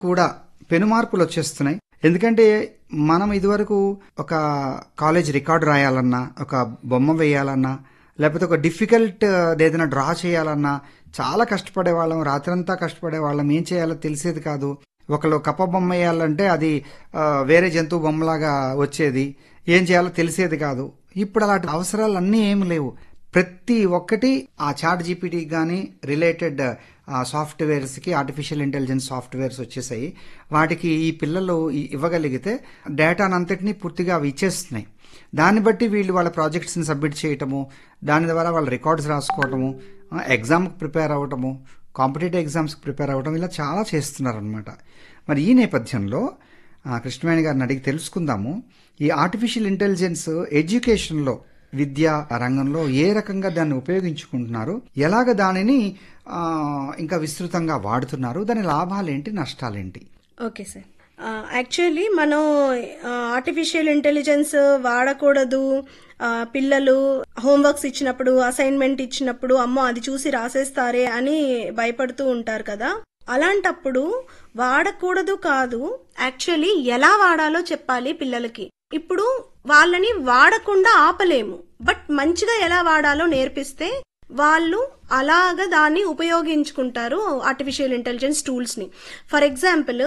కూడా పెనుమార్పులు వచ్చేస్తున్నాయి ఎందుకంటే మనం ఇదివరకు ఒక కాలేజ్ రికార్డు రాయాలన్నా ఒక బొమ్మ వేయాలన్నా లేకపోతే ఒక డిఫికల్ట్ ఏదైనా డ్రా చేయాలన్నా చాలా కష్టపడే వాళ్ళం రాత్రంతా కష్టపడే వాళ్ళం ఏం చేయాలో తెలిసేది కాదు ఒకళ్ళు కప్ప బొమ్మ వేయాలంటే అది ఆ, వేరే జంతువు బొమ్మలాగా వచ్చేది ఏం చేయాలో తెలిసేది కాదు ఇప్పుడు అలాంటి అవసరాలు అన్నీ ఏమి లేవు ప్రతి ఒక్కటి ఆ చాట్ జీపీటీకి కానీ రిలేటెడ్ సాఫ్ట్వేర్స్కి ఆర్టిఫిషియల్ ఇంటెలిజెన్స్ సాఫ్ట్వేర్స్ వచ్చేసాయి వాటికి ఈ పిల్లలు ఈ- ఇవ్వగలిగితే డేటానంతటినీ పూర్తిగా అవి ఇచ్చేస్తున్నాయి దాన్ని బట్టి వీళ్ళు వాళ్ళ ప్రాజెక్ట్స్ని సబ్మిట్ చేయటము దాని ద్వారా వాళ్ళ రికార్డ్స్ రాసుకోవటము ఎగ్జామ్కి ప్రిపేర్ అవ్వటము కాంపిటేటివ్ ఎగ్జామ్స్కి ప్రిపేర్ అవ్వటం ఇలా చాలా చేస్తున్నారనమాట మరి ఈ నేపథ్యంలో ఆ, కృష్ణవేణి గారిని అడిగి తెలుసుకుందాము ఈ ఆర్టిఫిషియల్ ఇంటెలిజెన్స్ ఎడ్యుకేషన్లో విద్యా రంగంలో ఏ రకంగా దాన్ని ఉపయోగించుకుంటున్నారు ఎలాగ దానిని ఆ, ఇంకా విస్తృతంగా వాడుతున్నారు దాని లాభాలేంటి నష్టాలేంటి ఓకే సార్ యాక్చువల్లీ మనం ఆర్టిఫిషియల్ ఇంటెలిజెన్స్ వాడకూడదు ఆ, పిల్లలు హోంవర్క్స్ ఇచ్చినప్పుడు అసైన్మెంట్ ఇచ్చినప్పుడు అమ్మో అది చూసి రాసేస్తారే అని భయపడుతూ ఉంటారు కదా అలాంటప్పుడు వాడకూడదు కాదు యాక్చువల్లీ ఎలా వాడాలో చెప్పాలి పిల్లలకి ఇప్పుడు వాళ్ళని వాడకుండా ఆపలేము బట్ మంచిగా ఎలా వాడాలో నేర్పిస్తే వాళ్ళు అలాగ దాన్ని ఉపయోగించుకుంటారు ఆర్టిఫిషియల్ ఇంటెలిజెన్స్ టూల్స్ ని ఫర్ ఎగ్జాంపుల్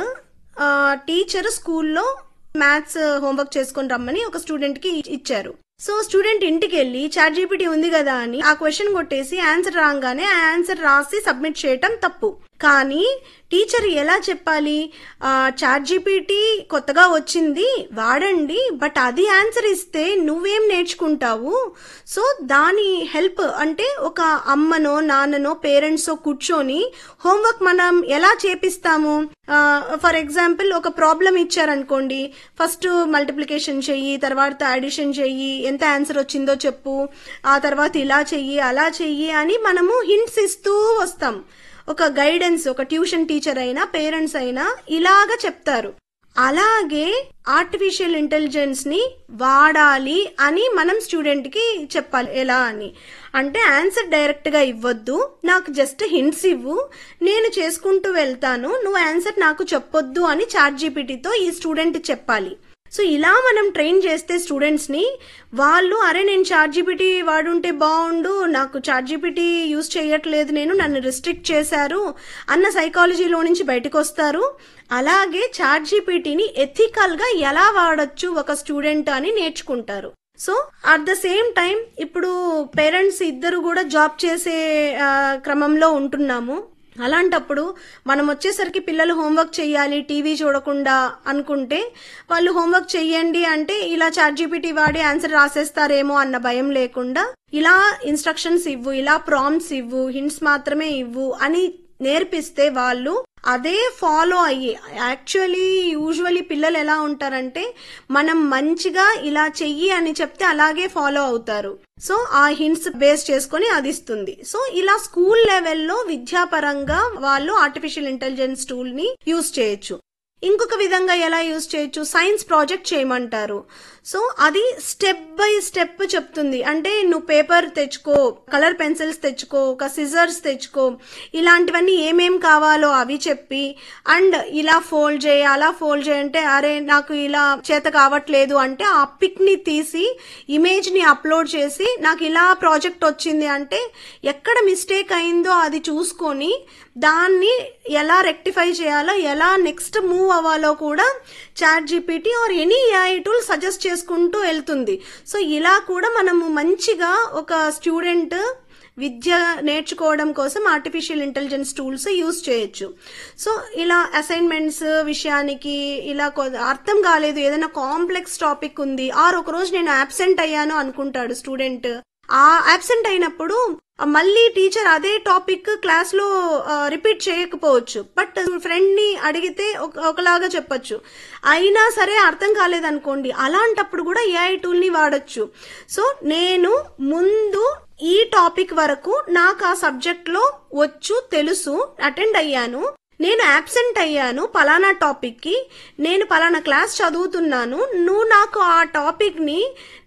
టీచర్ స్కూల్లో మ్యాథ్స్ హోంవర్క్ చేసుకొని రమ్మని ఒక స్టూడెంట్ కి ఇచ్చారు సో స్టూడెంట్ ఇంటికి వెళ్ళి చాట్ జీపీటీ ఉంది కదా అని ఆ క్వశ్చన్ కొట్టేసి ఆన్సర్ రాగానే ఆ ఆన్సర్ రాసి సబ్మిట్ చేయటం తప్పు కానీ టీచర్ ఎలా చెప్పాలి చాట్ జీపీటీ కొత్తగా వచ్చింది వాడండి బట్ అది ఆన్సర్ ఇస్తే నువ్వేం నేర్చుకుంటావు సో దాని హెల్ప్ అంటే ఒక అమ్మనో నాన్ననో పేరెంట్స్ కూర్చొని హోంవర్క్ మనం ఎలా చేపిస్తాము ఫర్ ఎగ్జాంపుల్ ఒక ప్రాబ్లం ఇచ్చారనుకోండి ఫస్ట్ మల్టిప్లికేషన్ చెయ్యి తర్వాత అడిషన్ చెయ్యి ఎంత ఆన్సర్ వచ్చిందో చెప్పు ఆ తర్వాత ఇలా చెయ్యి అలా చెయ్యి అని మనము హింట్స్ ఇస్తూ వస్తాం ఒక గైడెన్స్ ఒక ట్యూషన్ టీచర్ అయినా పేరెంట్స్ అయినా ఇలాగ చెప్తారు అలాగే ఆర్టిఫిషియల్ ఇంటెలిజెన్స్ ని వాడాలి అని మనం స్టూడెంట్ కి చెప్పాలి ఎలా అని అంటే ఆన్సర్ డైరెక్ట్ గా ఇవ్వద్దు నాకు జస్ట్ హింట్స్ ఇవ్వు నేను చేసుకుంటూ వెళ్తాను నువ్వు ఆన్సర్ నాకు చెప్పొద్దు అని చాట్ జీపీటీతో ఈ స్టూడెంట్ చెప్పాలి సో ఇలా మనం ట్రైన్ చేస్తే స్టూడెంట్స్ ని వాళ్ళు అరే నేను చాట్ జీపీటీ వాడుంటే బాగుండు నాకు చాట్ జీపీటీ యూజ్ చేయట్లేదు నేను నన్ను రిస్ట్రిక్ట్ చేశారు అన్న సైకాలజీలో నుంచి బయటకు వస్తారు అలాగే చాట్ జీపీటీని ఎథికల్ గా ఎలా వాడొచ్చు ఒక స్టూడెంట్ అని నేర్చుకుంటారు so at the same time ఇప్పుడు పేరెంట్స్ ఇద్దరు కూడా జాబ్ చేసే ఆ, క్రమంలో ఉంటున్నాము అలాంటప్పుడు మనం వచ్చేసరికి పిల్లలు హోంవర్క్ చేయాలి టీవీ చూడకుండా అనుకుంటే వాళ్ళు హోంవర్క్ చెయ్యండి అంటే ఇలా చాట్ జీపీటీ వాడి ఆన్సర్ రాసేస్తారేమో అన్న భయం లేకుండా ఇలా ఇన్స్ట్రక్షన్స్ ఇవ్వు ఇలా ప్రాంప్ట్స్ ఇవ్వు హింట్స్ మాత్రమే ఇవ్వు అని నేర్పిస్తే వాళ్ళు అదే ఫాలో అయ్యి యాక్చువల్లీ యూజువలీ పిల్లలు ఎలా ఉంటారంటే మనం మంచిగా ఇలా చెయ్యి అని చెప్తే అలాగే ఫాలో అవుతారు సో ఆ హింట్స్ బేస్ చేసుకొని అది ఇస్తుంది సో ఇలా స్కూల్ లెవెల్లో విద్యాపరంగా వాళ్ళు ఆర్టిఫిషియల్ ఇంటెలిజెన్స్ టూల్ ని యూజ్ చేయొచ్చు ఇంకొక విధంగా ఎలా యూజ్ చేయొచ్చు సైన్స్ ప్రాజెక్ట్ చేయమంటారు సో అది స్టెప్ బై స్టెప్ చెప్తుంది అంటే నువ్వు పేపర్ తెచ్చుకో కలర్ పెన్సిల్స్ తెచ్చుకో ఒక సిజర్స్ తెచ్చుకో ఇలాంటివన్నీ ఏమేం కావాలో అవి చెప్పి అండ్ ఇలా ఫోల్డ్ చేయి అలా ఫోల్డ్ చేయంటే అరే నాకు ఇలా చేత కావట్లేదు అంటే ఆ పిక్ ని తీసి ఇమేజ్ ని అప్లోడ్ చేసి నాకు ఇలా ప్రాజెక్ట్ వచ్చింది అంటే ఎక్కడ మిస్టేక్ అయిందో అది చూసుకొని దాన్ని ఎలా రెక్టిఫై చేయాలో ఎలా నెక్స్ట్ మూవ్ అవ్వాలో కూడా chat GPT or any AI tool suggest చేసుకుంటూ వెళ్తుంది సో ఇలా కూడా మనము మంచిగా ఒక స్టూడెంట్ విద్య నేర్చుకోవడం కోసం ఆర్టిఫిషియల్ ఇంటెలిజెన్స్ టూల్స్ యూస్ చేయొచ్చు సో ఇలా అసైన్మెంట్స్ విషయానికి ఇలా కొ- అర్థం కాలేదు ఏదైనా కాంప్లెక్స్ టాపిక్ ఉంది ఆర్ ఒక రోజు నేను అబ్సెంట్ అయ్యాను అనుకుంటాడు స్టూడెంట్ ఆ అబ్సెంట్ అయినప్పుడు మళ్ళీ టీచర్ అదే టాపిక్ క్లాస్ లో రిపీట్ చేయకపోవచ్చు బట్ ఫ్రెండ్ ని అడిగితే ఒక- ఒకలాగా చెప్పొచ్చు అయినా సరే అర్థం కాలేదనుకోండి అలాంటప్పుడు కూడా ఏఐ టూల్ ని వాడొచ్చు సో నేను ముందు ఈ టాపిక్ వరకు నాకు ఆ సబ్జెక్ట్ లో వచ్చు తెలుసు అటెండ్ అయ్యాను నేను అబ్సెంట్ అయ్యాను పలానా టాపిక్ కి నేను పలానా క్లాస్ చదువుతున్నాను నువ్వు నాకు ఆ టాపిక్ ని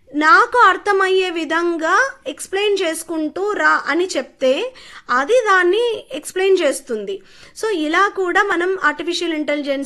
నాకు అర్థమయ్యే విధంగా ఎక్స్ప్లెయిన్ చేసుకుంటూ రా అని చెప్తే అది దాన్ని ఎక్స్ప్లెయిన్ చేస్తుంది సో ఇలా కూడా మనం ఆర్టిఫిషియల్ ఇంటెలిజెన్స్